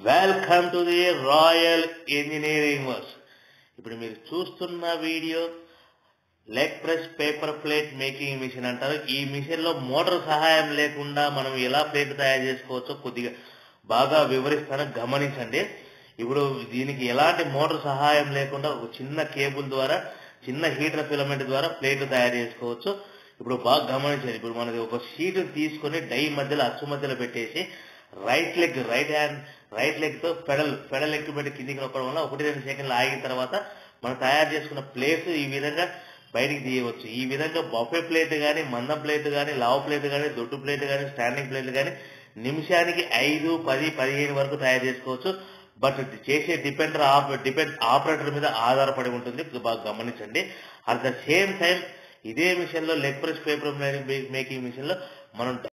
welcome to the royal engineering works ఇప్పుడు మీరు చూస్తున్న video leg press paper plate making machine అంటారు ఈ మిషన్ లో మోటార్ సహాయం లేకుండా మనం ఎలా ప్లేట్ తయారు చేసుకోవచ్చో కొద్దిగా బాగా వివరిస్తాను గమనించండి ఇప్పుడు దీనికి ఎలాంటి మోటార్ సహాయం లేకుండా ఒక చిన్న కేబుల్ ద్వారా చిన్న హీటర్ ఫిలమెంట్ ద్వారా ప్లేట్ తయారు చేసుకోవచ్చు ఇప్పుడు బాగా గమనించండి ఇప్పుడు మనది ఒక షీట్ తీసుకొని డై మధ్యలో అచ్చు మధ్యలో పెట్టేసి right leg right hand right leg తో పెడల్ పెడల్ ఎక్కువ పెట్టి కిందికి నొక్కడం వల్ల ఒకటి రెండు సెకండ్లు ఆగిన తర్వాత మనం తయారు చేసుకున్న ప్లేట్ ఈ విధంగా బయటికి తీయవచ్చు ఈ విధంగా బఫే ప్లేట్ కానీ మందం ప్లేట్ కానీ లావ్ ప్లేట్ కానీ దొడ్డు ప్లేట్ కానీ స్టాండింగ్ ప్లేట్ కానీ నిమిషానికి ఐదు పది పదిహేను వరకు తయారు చేసుకోవచ్చు బట్ చేసే డిపెండర్ డిపెండ్ ఆపరేటర్ మీద ఆధారపడి ఉంటుంది బాగా గమనించండి అట్ ద సేమ్ టైం ఇదే మిషన్ లో leg press paper making machine లో మనం